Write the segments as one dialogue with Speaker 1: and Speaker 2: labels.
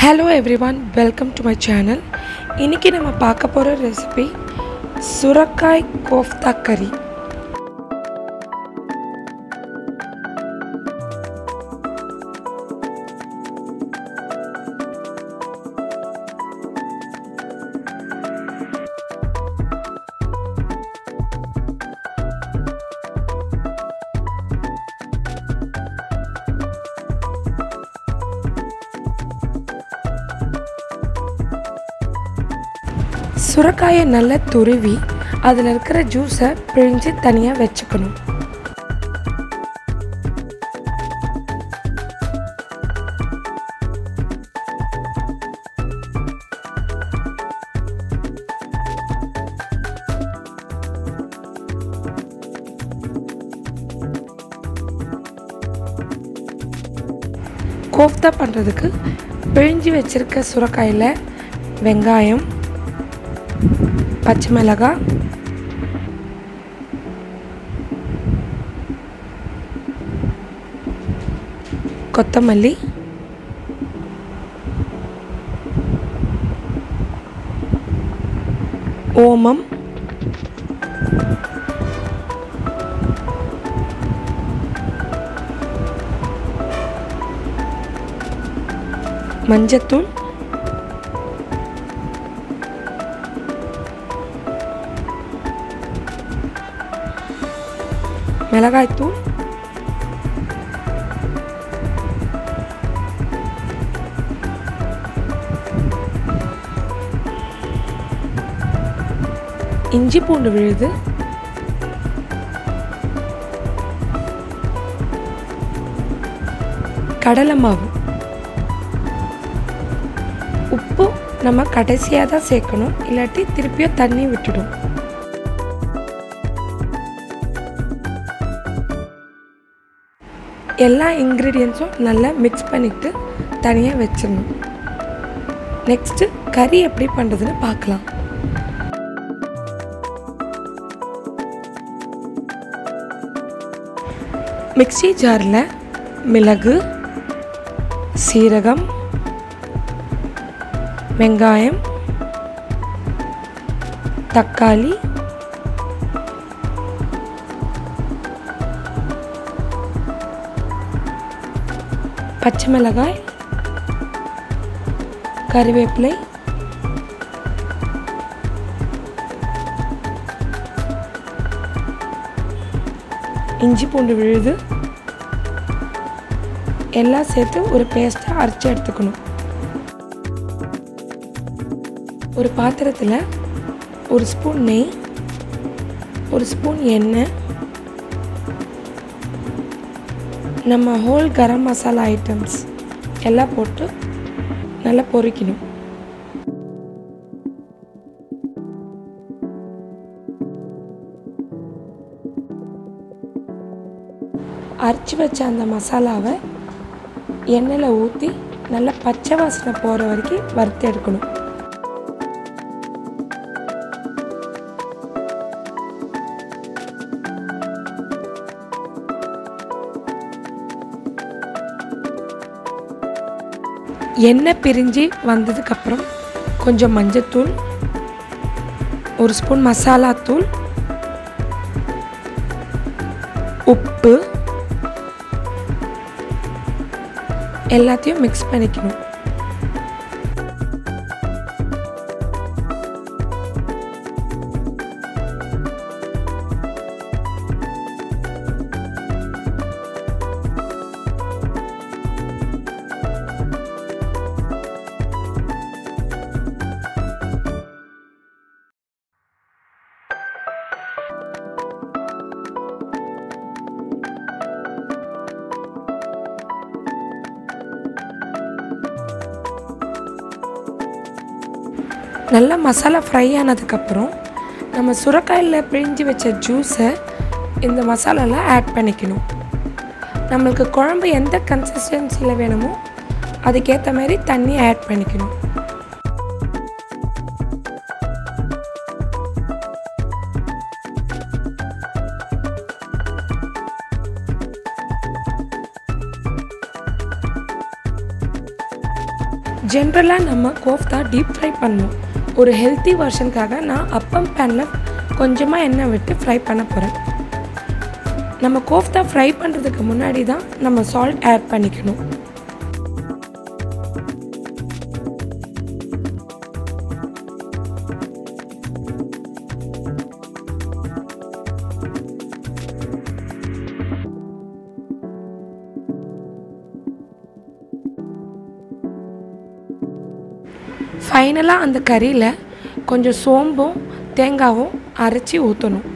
Speaker 1: hello everyone welcome to my channel இன்றைக்கி நம்ம பார்க்க போகிற ரெசிபி சுரக்காய் கோஃப்தா கறி சுரக்காயை நல்லா துருவி அதில் இருக்கிற ஜூஸை பிழிஞ்சு தனியாக வச்சுக்கணும் கோஃப்தா பண்ணுறதுக்கு பிழிஞ்சு வச்சுருக்க சுரக்காயில் வெங்காயம் பச்சை மிளகாய் கொத்தமல்லி ஓமம் மஞ்சத்தூள் மிளகாய்த்தூள் இஞ்சி பூண்டு விழுது கடலை மாவு உப்பு நம்ம கடைசியாக தான் சேர்க்கணும் இல்லாட்டி திருப்பியும் தண்ணி விட்டுடும் எல்லா இன்க்ரீடியன்ஸும் நல்லா மிக்ஸ் பண்ணிவிட்டு தனியாக வச்சிடணும் நெக்ஸ்ட்டு கறி எப்படி பண்ணுறதுன்னு பார்க்கலாம் மிக்ஸி ஜாரில் மிளகு சீரகம் வெங்காயம் தக்காளி பச்சை மிளகாய் கறிவேப்பிலை இஞ்சி பூண்டு விழுது எல்லாம் சேர்த்து ஒரு பேஸ்ட்டாக அரைச்சி எடுத்துக்கணும் ஒரு பாத்திரத்தில் ஒரு ஸ்பூன் நெய் ஒரு ஸ்பூன் எண்ணெய் நம்ம ஹோல் கரம் மசாலா ஐட்டம்ஸ் எல்லாம் போட்டு நல்லா பொரிக்கணும் அரைச்சி வச்ச அந்த மசாலாவை எண்ணெயில் ஊற்றி நல்லா பச்சை வாசனை போகிற வரைக்கும் வறுத்து எடுக்கணும் எண்ணெய் பிரிஞ்சு வந்ததுக்கப்புறம் கொஞ்சம் மஞ்சத்தூள் ஒரு ஸ்பூன் மசாலாத்தூள் உப்பு எல்லாத்தையும் மிக்ஸ் பண்ணிக்கணும் நல்லா மசாலா ஃப்ரை ஆனதுக்கப்புறம் நம்ம சுரக்காயில் பிழிஞ்சு வச்ச ஜூஸை இந்த மசாலாவில் ஆட் பண்ணிக்கணும் நம்மளுக்கு குழம்பு எந்த கன்சிஸ்டன்சியில் வேணுமோ அதுக்கேற்ற மாதிரி தண்ணி ஆட் பண்ணிக்கணும் ஜென்ரலாக நம்ம கோஃப்தா டீப் ஃப்ரை பண்ணுவோம் ஒரு ஹெல்த்தி வெர்ஷனுக்காக நான் அப்பம் பேனில் கொஞ்சமாக எண்ணெய் விட்டு ஃப்ரை பண்ண போகிறேன் நம்ம கோஃப்தா ஃப்ரை பண்ணுறதுக்கு முன்னாடி தான் நம்ம சால்ட் ஆட் பண்ணிக்கணும் ஃபைனலாக அந்த கறியில் கொஞ்சம் சோம்பும் தேங்காவும் அரைச்சி ஊற்றணும்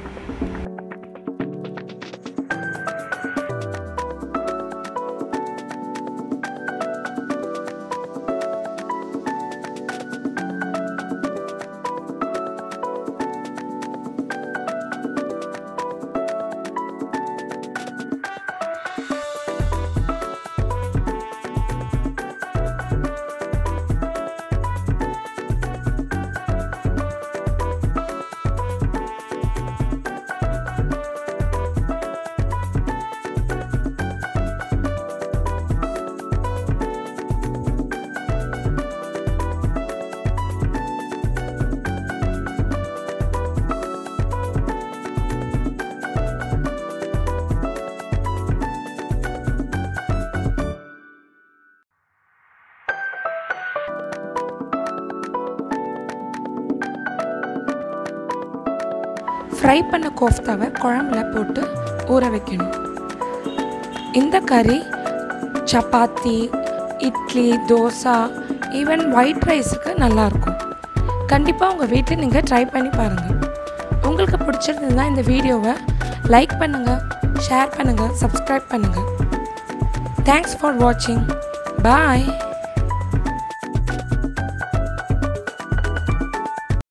Speaker 1: ஃப்ரை பண்ண கோஃப்தாவை குழம்புல போட்டு ஊற வைக்கணும் இந்த கறி சப்பாத்தி இட்லி தோசை ஈவன் ஒயிட் ரைஸுக்கு நல்லாயிருக்கும் கண்டிப்பாக உங்கள் வீட்டில் நீங்கள் ட்ரை பண்ணி பாருங்கள் உங்களுக்கு பிடிச்சிருந்ததுன்னா இந்த வீடியோவை லைக் பண்ணுங்கள் ஷேர் பண்ணுங்கள் சப்ஸ்கிரைப் பண்ணுங்கள் தேங்க்ஸ் ஃபார் வாட்சிங் பாய்